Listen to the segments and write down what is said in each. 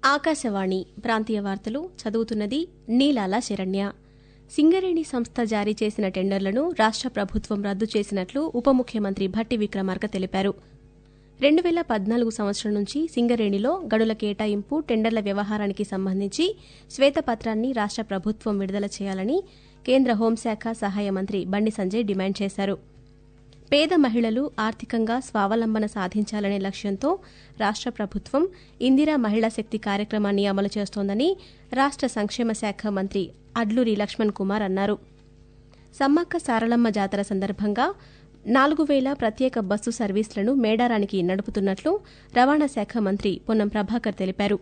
ఆకాశవాణి ప్రాంతీయ వార్తలు చదువుతున్నది నీలాల శరణ్య సింగరేణి సంస్థ జారీ చేసిన టెండర్లను రాష్ట ప్రభుత్వం రద్దు చేసినట్లు ఉప ముఖ్యమంత్రి భట్టి విక్రమార్క తెలిపారు రెండు వేల పద్నాలుగు సంవత్సరం నుంచి సింగరేణిలో గనుల కేటాయింపు టెండర్ల వ్యవహారానికి సంబంధించి శ్వేతపత్రాన్ని రాష్ట ప్రభుత్వం విడుదల చేయాలని కేంద్ర హోంశాఖ సహాయ మంత్రి బండి సంజయ్ డిమాండ్ చేశారు పేద మహిళలు ఆర్థికంగా స్వావలంబన సాధించాలనే లక్ష్యంతో రాష్ట ప్రభుత్వం ఇందిరా మహిళా శక్తి కార్యక్రమాన్ని అమలు చేస్తోందని రాష్ట సంక్షేమ శాఖ మంత్రి అడ్లూరి లక్ష్మణ్ కుమార్ అన్నారు సమ్మక్క సారలమ్మ జాతర సందర్భంగా నాలుగు వేల ప్రత్యేక బస్సు సర్వీసులను మేడారానికి నడుపుతున్నట్లు రవాణా శాఖ మంత్రి పొన్నం ప్రభాకర్ తెలిపారు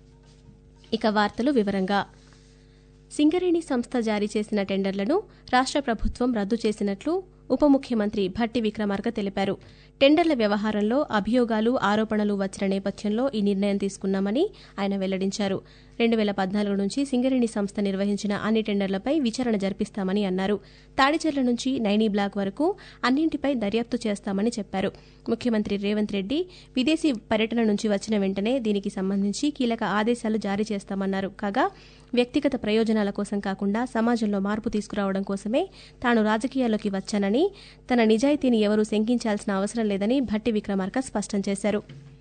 ఇక వార్తలు వివరంగా సింగరేణి సంస్థ జారీ చేసిన టెండర్లను రాష్ట ప్రభుత్వం రద్దు చేసినట్లు ఉప ముఖ్యమంత్రి భట్టి విక్రమార్క తెలిపారు టెండర్ల వ్యవహారంలో అభియోగాలు ఆరోపణలు వచ్చిన నేపథ్యంలో ఈ నిర్ణయం తీసుకున్నామని ఆయన వెల్లడించారు రెండు వేల పద్నాలుగు నుంచి సింగరేణి సంస్థ నిర్వహించిన అన్ని టెండర్లపై విచారణ జరిపిస్తామని అన్నారు తాడిచెర్ల నుంచి నైనీ బ్లాక్ వరకు అన్నింటిపై దర్యాప్తు చేస్తామని చెప్పారు ముఖ్యమంత్రి రేవంత్ రెడ్డి విదేశీ పర్యటన నుంచి వచ్చిన వెంటనే దీనికి సంబంధించి కీలక ఆదేశాలు జారీ చేస్తామన్నారు కాగా వ్యక్తిగత ప్రయోజనాల కోసం కాకుండా సమాజంలో మార్పు తీసుకురావడం కోసమే తాను రాజకీయాల్లోకి వచ్చానని తన నిజాయితీని ఎవరూ శంకించాల్సిన అవసరం లేదని భట్టి విక్రమార్క స్పష్టం చేశారు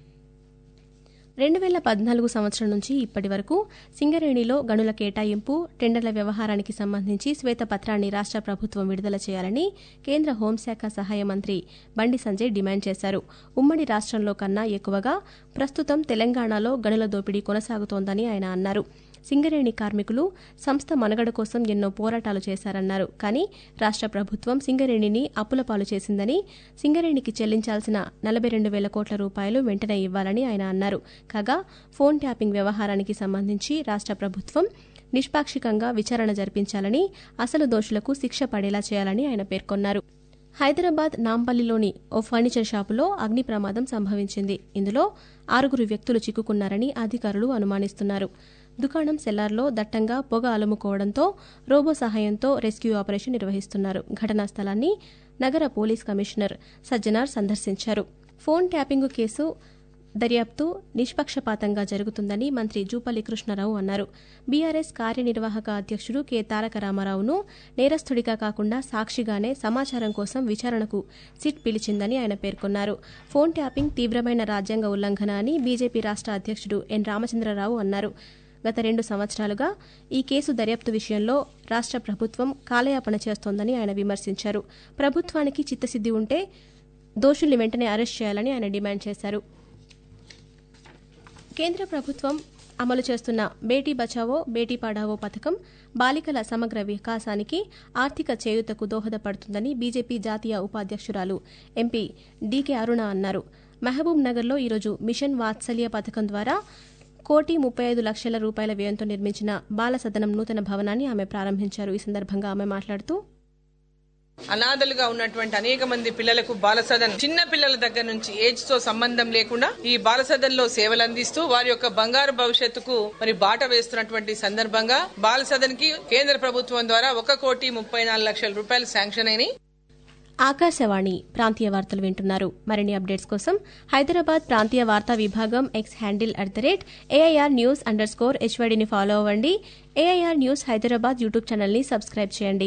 రెండు వేల పద్నాలుగు సంవత్సరం నుంచి ఇప్పటి వరకు సింగరేణిలో గనుల కేటాయింపు టెండర్ల వ్యవహారానికి సంబంధించి శ్వేతపత్రాన్ని రాష్ట ప్రభుత్వం విడుదల చేయాలని కేంద్ర హోంశాఖ సహాయ మంత్రి బండి సంజయ్ డిమాండ్ చేశారు ఉమ్మడి రాష్ట్రంలో కన్నా ఎక్కువగా ప్రస్తుతం తెలంగాణలో గనుల దోపిడీ కొనసాగుతోందని ఆయన అన్నారు సింగరేణి కార్మికులు సంస్థ మనుగడ కోసం ఎన్నో పోరాటాలు చేశారన్నారు కానీ రాష్ట ప్రభుత్వం సింగరేణిని అప్పులపాలు చేసిందని సింగరేణికి చెల్లించాల్సిన నలభై రెండు వేల కోట్ల రూపాయలు వెంటనే ఇవ్వాలని ఆయన అన్నారు కాగా ఫోన్ ట్యాపింగ్ వ్యవహారానికి సంబంధించి రాష్ట ప్రభుత్వం నిష్పాక్షికంగా విచారణ జరిపించాలని అసలు దోషులకు శిక్ష పడేలా చేయాలని ఆయన పేర్కొన్నారు హైదరాబాద్ నాంపల్లిలోని ఓ ఫర్నిచర్ షాపులో అగ్ని ప్రమాదం సంభవించింది ఇందులో ఆరుగురు వ్యక్తులు చిక్కుకున్నారని అధికారులు అనుమానిస్తున్నారు దుకాణం సెల్లార్లో దట్టంగా పొగ అలుముకోవడంతో రోబో సహాయంతో రెస్క్యూ ఆపరేషన్ నిర్వహిస్తున్నారు ఘటనా స్థలాన్ని నగర పోలీస్ కమిషనర్ సజ్జనార్ సందర్శించారు ఫోన్ ట్యాపింగ్ కేసు దర్యాప్తు నిష్పక్షపాతంగా జరుగుతుందని మంత్రి జూపల్లి కృష్ణారావు అన్నారు బీఆర్ఎస్ కార్యనిర్వాహక అధ్యక్షుడు కె తారక రామారావును నేరస్తుడిగా కాకుండా సాక్షిగానే సమాచారం కోసం విచారణకు సిట్ పిలిచిందని ఆయన పేర్కొన్నారు ఫోన్ ట్యాపింగ్ తీవ్రమైన రాజ్యాంగ ఉల్లంఘన అని బీజేపీ రాష్ట అధ్యక్షుడు ఎన్ రామచంద్రరావు అన్నారు గత రెండు సంవత్సరాలుగా ఈ కేసు దర్యాప్తు విషయంలో రాష్ట ప్రభుత్వం కాలయాపన చేస్తోందని ఆయన విమర్శించారు ప్రభుత్వానికి చిత్తశుద్ది ఉంటే దోషుల్ని వెంటనే అరెస్ట్ చేయాలని ఆయన డిమాండ్ చేశారు కేంద్ర ప్రభుత్వం అమలు చేస్తున్న బేటీ బచావో బేటీ పడావో పథకం బాలికల సమగ్ర వికాసానికి ఆర్థిక చేయూతకు దోహదపడుతుందని బీజేపీ జాతీయ ఉపాధ్యక్షురాలు ఎంపీ డీకే అరుణ అన్నారు మహబూబ్ నగర్లో ఈరోజు మిషన్ వాత్సల్య పథకం ద్వారా కోటి ముప్పై ఐదు లక్షల రూపాయల వ్యయంతో నిర్మించిన బాల సదనం నూతన భవనాన్ని ఆమె ప్రారంభించారు ఈ సందర్భంగా ఆమె మాట్లాడుతూ అనాథలుగా ఉన్నటువంటి అనేక మంది పిల్లలకు బాలసదన్ చిన్న పిల్లల దగ్గర నుంచి ఏజ్ తో సంబంధం లేకుండా ఈ బాలసదన్ లో సేవలు అందిస్తూ వారి యొక్క బంగారు భవిష్యత్తుకు మరి బాట వేస్తున్నటువంటి సందర్భంగా బాలసదన్ కి కేంద్ర ప్రభుత్వం ద్వారా ఒక కోటి ముప్పై నాలుగు లక్షల రూపాయలు శాంక్షన్ అయినాయి ఆకాశవాణి ప్రాంతీయ వార్తలు వింటున్నారు మరిన్ని అప్డేట్స్ కోసం హైదరాబాద్ ప్రాంతీయ వార్తా విభాగం X handle at the rate AIR news under score హెచ్వైడిని ఫాలో అవ్వండి ఏఐఆర్ న్యూస్ హైదరాబాద్ యూట్యూబ్ ఛానల్ని సబ్స్క్రైబ్ చేయండి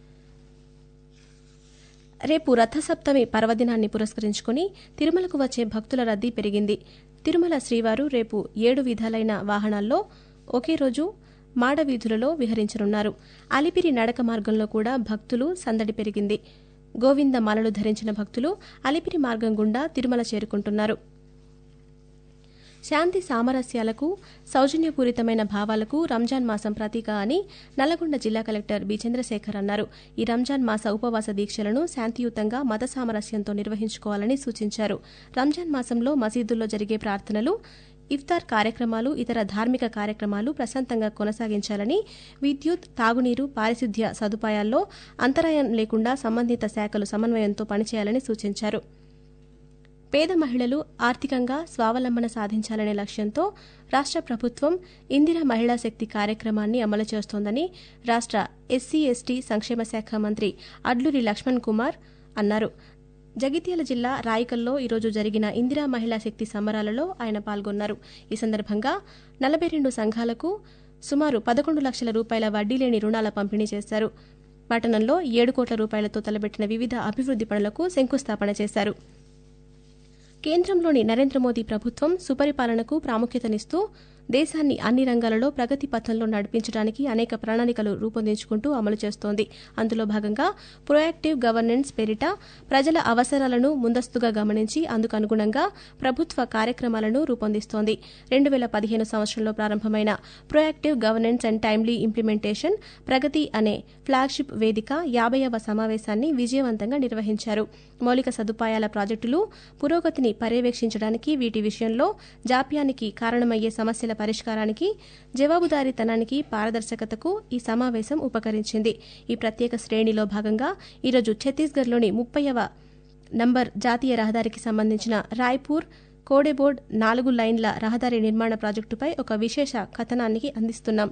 రేపు రథసప్తమి పర్వదినాన్ని పురస్కరించుకుని తిరుమలకు వచ్చే భక్తుల రద్దీ పెరిగింది తిరుమల శ్రీవారు రేపు ఏడు విధాలైన వాహనాల్లో ఒకే రోజు మాడవీధులలో విహరించనున్నారు అలిపిరి నడక మార్గంలో కూడా భక్తులు సందడి పెరిగింది గోవింద మాలలు ధరించిన భక్తులు అలిపిరి మార్గం గుండా తిరుమల చేరుకుంటున్నారు శాంతి సామరస్యాలకు సౌజన్యపూరితమైన భావాలకు రంజాన్ మాసం ప్రతీక అని నల్లగొండ జిల్లా కలెక్టర్ బి చంద్రశేఖర్ అన్నారు ఈ రంజాన్ మాస ఉపవాస దీక్షలను శాంతియుతంగా మత సామరస్యంతో నిర్వహించుకోవాలని సూచించారు రంజాన్ మాసంలో మసీదుల్లో జరిగే ప్రార్థనలు ఇఫ్తార్ కార్యక్రమాలు ఇతర ధార్మిక కార్యక్రమాలు ప్రశాంతంగా కొనసాగించాలని విద్యుత్ తాగునీరు పారిశుద్ధ్య సదుపాయాల్లో అంతరాయం లేకుండా సంబంధిత శాఖలు సమన్వయంతో పనిచేయాలని సూచించారు పేద మహిళలు ఆర్థికంగా స్వావలంబన సాధించాలనే లక్ష్యంతో రాష్ట ప్రభుత్వం ఇందిరా మహిళా శక్తి కార్యక్రమాన్ని అమలు చేస్తోందని రాష్ట ఎస్సీ ఎస్టీ సంక్షేమ శాఖ మంత్రి అడ్లూరి లక్ష్మణ్ కుమార్ అన్నారు జగిత్యాల జిల్లా రాయికల్లో ఈరోజు జరిగిన ఇందిరా మహిళా శక్తి సంబరాలలో ఆయన పాల్గొన్నారు ఈ సందర్భంగా నలభై రెండు సంఘాలకు సుమారు పదకొండు లక్షల రూపాయల వడ్డీ లేని రుణాల పంపిణీ చేశారు పట్టణంలో ఏడు కోట్ల రూపాయలతో తలబెట్టిన వివిధ అభివృద్ది పనులకు శంకుస్థాపన చేశారు కేంద్రంలోని నరేంద్ర మోదీ ప్రభుత్వం సుపరిపాలనకు ప్రాముఖ్యతనిస్తూ దేశాన్ని అన్ని రంగాలలో ప్రగతి పథంలో నడిపించడానికి అనేక ప్రణాళికలు రూపొందించుకుంటూ అమలు చేస్తోంది అందులో భాగంగా ప్రొయాక్టివ్ గవర్నెన్స్ పేరిట ప్రజల అవసరాలను ముందస్తుగా గమనించి అందుకు అనుగుణంగా ప్రభుత్వ కార్యక్రమాలను రూపొందిస్తోంది రెండు వేల పదిహేను సంవత్సరంలో ప్రారంభమైన proactive governance and timely implementation Pragati అనే ఫ్లాగ్షిప్ వేదిక యాభైవ సమావేశాన్ని విజయవంతంగా నిర్వహించారు మౌలిక సదుపాయాల ప్రాజెక్టులు పురోగతిని పర్యవేక్షించడానికి వీటి విషయంలో జాప్యానికి కారణమయ్యే సమస్యల పరిష్కారానికి జవాబుదారీతనానికి పారదర్శకతకు ఈ సమావేశం ఉపకరించింది ఈ ప్రత్యేక శ్రేణిలో భాగంగా ఈరోజు ఛత్తీస్గఢ్లోని ముప్పైవ నంబర్ జాతీయ రహదారికి సంబంధించిన రాయ్పూర్ కోడెబోర్డ్ నాలుగు లైన్ల రహదారి నిర్మాణ ప్రాజెక్టుపై ఒక విశేష కథనానికి అందిస్తున్నాం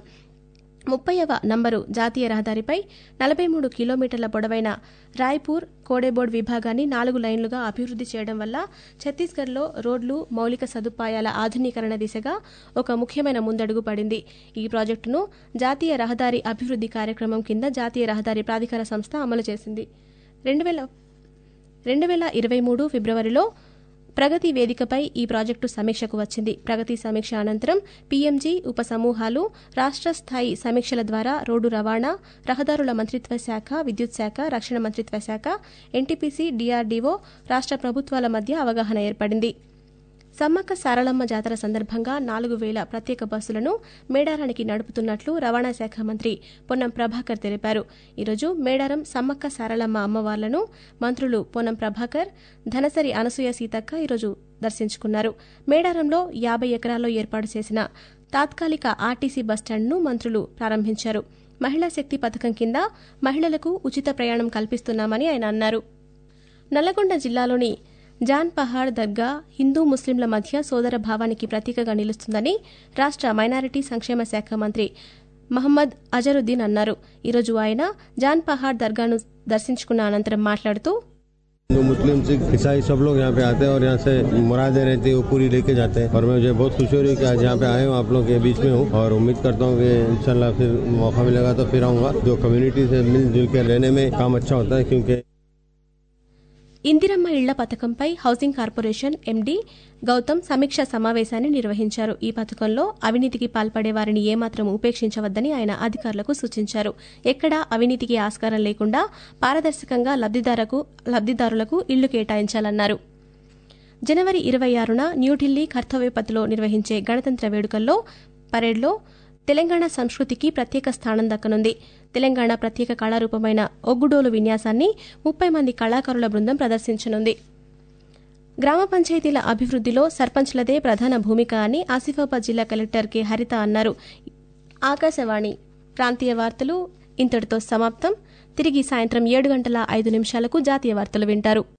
ముప్పైవ నంబరు జాతీయ రహదారిపై నలభై మూడు కిలోమీటర్ల పొడవైన రాయ్పూర్ కోడెబోర్డ్ విభాగాన్ని నాలుగు లైన్లుగా అభివృద్ది చేయడం వల్ల ఛత్తీస్గఢ్లో రోడ్లు మౌలిక సదుపాయాల ఆధునీకరణ దిశగా ఒక ముఖ్యమైన ముందడుగు పడింది ఈ ప్రాజెక్టును జాతీయ రహదారి అభివృద్ది కార్యక్రమం కింద జాతీయ రహదారి ప్రాధికార సంస్థ అమలు చేసింది రెండు వేల రెండు వేల ఇరవై మూడు ఫిబ్రవరిలో ప్రగతి వేదికపై ఈ ప్రాజెక్టు సమీక్షకు వచ్చింది ప్రగతి సమీక్ష అనంతరం పీఎంజీ ఉప సమూహాలు రాష్ట్ర స్థాయి సమీక్షల ద్వారా రోడ్డు రవాణా రహదారుల మంత్రిత్వ శాఖ విద్యుత్ శాఖ రక్షణ మంత్రిత్వ శాఖ ఎన్టీపీసీ డీఆర్డీఓ రాష్ట్ర ప్రభుత్వాల మధ్య అవగాహన ఏర్పడింది సమ్మక్క సారలమ్మ జాతర సందర్భంగా నాలుగు వేల ప్రత్యేక బస్సులను మేడారానికి నడుపుతున్నట్లు రవాణా శాఖ మంత్రి పొన్నం ప్రభాకర్ తెలిపారు ఈరోజు మేడారం సమ్మక్క సారలమ్మ అమ్మవార్లను మంత్రులు పొన్నం ప్రభాకర్ ధనసరి అనసూయ సీతక్క ఈరోజు దర్శించుకున్నారు మేడారంలో యాభై ఎకరాల్లో ఏర్పాటు చేసిన తాత్కాలిక ఆర్టీసీ బస్టాండ్ను మంత్రులు ప్రారంభించారు మహిళా శక్తి పథకం కింద మహిళలకు ఉచిత ప్రయాణం కల్పిస్తున్నామని ఆయన అన్నారు నల్లగొండ జిల్లాలోని జాన్ పహాడ్ దర్గా హిందూ ముస్లింల మధ్య సోదర భావానికి ప్రతీకగా నిలుస్తుందని రాష్ట్ర మైనారిటీ సంక్షేమ శాఖ మంత్రి మహమ్మద్ అజరుద్దీన్ అన్నారు ఈరోజు ఆయన జాన్ పహాడ్ దర్గాను దర్శించుకున్న అనంతరం మాట్లాడుతూ हिंदू मुस्लिम सिख ईसाई सब लोग यहाँ पे आते हैं और यहाँ से मुरादें रहती है वो पूरी लेके जाते हैं और मुझे बहुत खुशी हो रही है कि आज यहाँ पे आए हूँ आप लोग के बीच में हूँ और उम्मीद करता हूँ कि इंशाल्लाह फिर मौका मिलेगा तो फिर आऊँगा जो कम्युनिटी से मिलजुल के रहने में काम अच्छा होता है क्योंकि ఇందిరమ్మ ఇళ్ల పథకంపై హౌసింగ్ కార్పొరేషన్ ఎండీ గౌతమ్ సమీక్ష సమావేశాన్ని నిర్వహించారు ఈ పథకంలో అవినీతికి పాల్పడే వారిని ఏమాత్రం ఉపేక్షించవద్దని ఆయన అధికారులకు సూచించారు ఎక్కడా అవినీతికి ఆస్కారం లేకుండా పారదర్శకంగా లబ్దిదారకు లబ్దిదారులకు ఇళ్లు కేటాయించాలన్నారు జనవరి ఇరవై ఆరున న్యూఢిల్లీ కర్తవ్యపథ్లో నిర్వహించే గణతంత్ర వేడుకల్లో పరేడ్లో తెలంగాణ సంస్కృతికి ప్రత్యేక స్థానం దక్కనుంది తెలంగాణ ప్రత్యేక కళారూపమైన ఒగ్గుడోలు విన్యాసాన్ని ముప్పై మంది కళాకారుల బృందం ప్రదర్శించనుంది గ్రామ పంచాయతీల అభివృద్దిలో సర్పంచ్లదే ప్రధాన భూమిక అని ఆసిఫాబాద్ జిల్లా కలెక్టర్ కె హరిత అన్నారు ఆకాశవాణి ప్రాంతీయ వార్తలు ఇంతటితో సమాప్తం తిరిగి సాయంత్రం ఏడు గంటల ఐదు నిమిషాలకు జాతీయ వార్తలు వింటారు